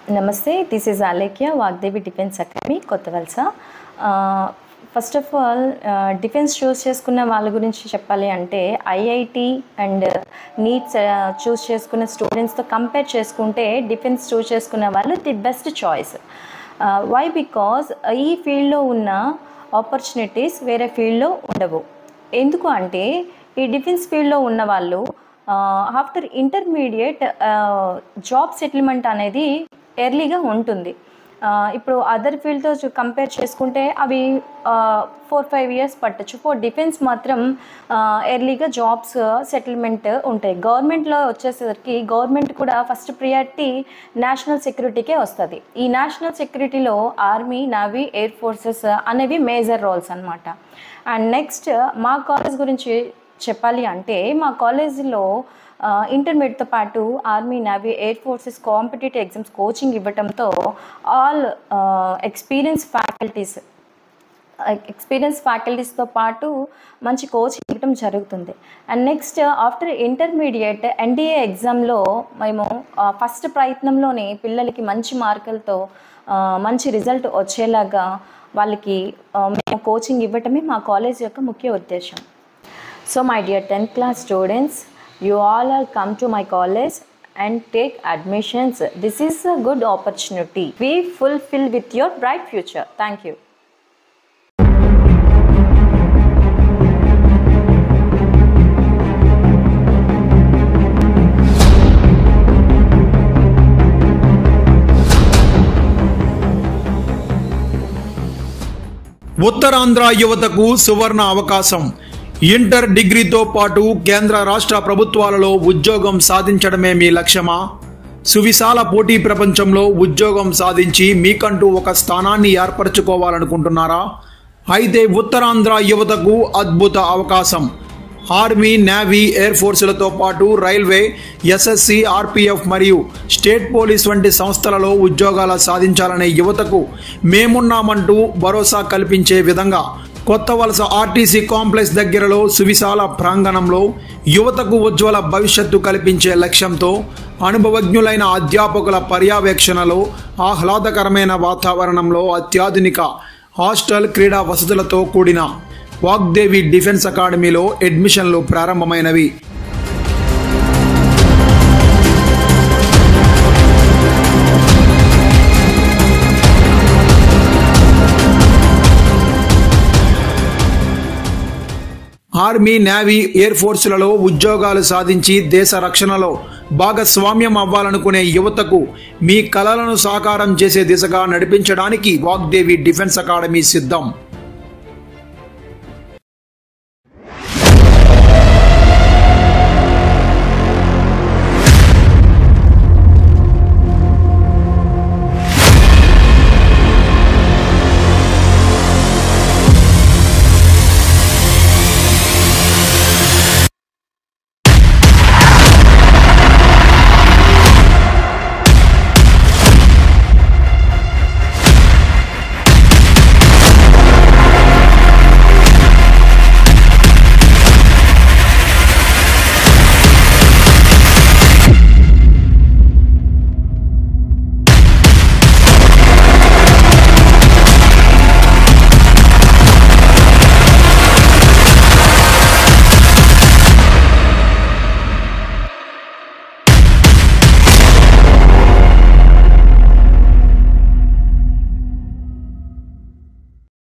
నమస్తే this is Alekhya Vagdevi defence academy Kothavalasa first of all defence choose చేసుకున్న వాళ్ళ గురించి చెప్పాలి అంటే ఐఐటి అండ్ నీట్స్ చూస్ చేసుకున్న స్టూడెంట్స్తో కంపేర్ చేసుకుంటే డిఫెన్స్ చూస్ చేసుకున్న వాళ్ళు the best choice why because ఈ ఫీల్డ్లో ఉన్న ఆపర్చునిటీస్ వేరే ఫీల్డ్లో ఉండవు ఎందుకు అంటే ఈ డిఫెన్స్ ఫీల్డ్లో ఉన్న వాళ్ళు ఆఫ్టర్ ఇంటర్మీడియట్ జాబ్ సెటిల్మెంట్ అనేది ఎర్లీగా ఉంటుంది ఇప్పుడు అదర్ ఫీల్డ్తో కంపేర్ చేసుకుంటే అవి ఫోర్ ఫైవ్ ఇయర్స్ పట్టచ్చు ఫర్ డిఫెన్స్ మాత్రం ఎర్లీగా జాబ్స్ సెటిల్మెంట్ ఉంటాయి గవర్నమెంట్లో వచ్చేసరికి గవర్నమెంట్ కూడా ఫస్ట్ ప్రియారిటీ నేషనల్ సెక్యూరిటీకే వస్తుంది ఈ నేషనల్ సెక్యూరిటీలో ఆర్మీ నావీ ఎయిర్ ఫోర్సెస్ అనేవి మేజర్ రోల్స్ అనమాట అండ్ నెక్స్ట్ మా కాలేజ్ గురించి చెప్పాలి అంటే మా కాలేజీలో ఇంటర్మీడియట్తో పాటు army navy air forces competitive exams coaching ఇవ్వడంతో ఆల్ ఎక్స్పీరియన్స్ ఫ్యాకల్టీస్ ఎక్స్పీరియన్స్ ఫ్యాకల్టీస్తో పాటు మంచి కోచింగ్ ఇవ్వడం జరుగుతుంది and next after intermediate NDA ఎగ్జామ్లో మేము ఫస్ట్ ప్రయత్నంలోనే పిల్లలకి మంచి మార్కులతో మంచి రిజల్ట్ వచ్చేలాగా వాళ్ళకి మేము కోచింగ్ ఇవ్వటమే మా కాలేజ్ యొక్క ముఖ్య ఉద్దేశం So, my dear 10th class students, you all are come to my college and take admissions. This is a good opportunity. Be fulfilled with your bright future. Thank you. Uttarandhra యువతకు సువర్ణ అవకాశం inter డిగ్రీతో పాటు కేంద్ర రాష్ట్ర ప్రభుత్వాలలో ఉద్యోగం సాధించడమే మీ లక్ష్యమా సువిశాల పోటీ ప్రపంచంలో ఉద్యోగం సాధించి మీకంటూ ఒక స్థానాన్ని ఏర్పరచుకోవాలనుకుంటున్నారా అయితే ఉత్తరాంధ్ర యువతకు అద్భుత అవకాశం ఆర్మీ నేవీ ఎయిర్ ఫోర్సులతో పాటు రైల్వే ఎస్ఎస్సి ఆర్పిఎఫ్ మరియు స్టేట్ పోలీస్ వంటి సంస్థలలో ఉద్యోగాలు సాధించాలనే యువతకు మేమున్నామంటూ భరోసా కల్పించే విధంగా కొత్త వలస ఆర్టీసీ కాంప్లెక్స్ దగ్గరలో సువిశాల ప్రాంగణంలో యువతకు ఉజ్వల భవిష్యత్తు కల్పించే లక్ష్యంతో అనుభవజ్ఞులైన అధ్యాపకుల పర్యవేక్షణలో ఆహ్లాదకరమైన వాతావరణంలో అత్యాధునిక హాస్టల్ క్రీడా వసతులతో కూడిన వాగ్దేవి డిఫెన్స్ అకాడమీలో అడ్మిషన్లు ప్రారంభమైనవి ఆర్మీ నేవీ ఎయిర్ ఫోర్సులలో ఉద్యోగాలు సాధించి దేశ రక్షణలో భాగస్వామ్యం అవ్వాలనుకునే యువతకు మీ కలలను సాకారం చేసే దిశగా నడిపించడానికి వాగ్దేవి డిఫెన్స్ అకాడమీ సిద్ధం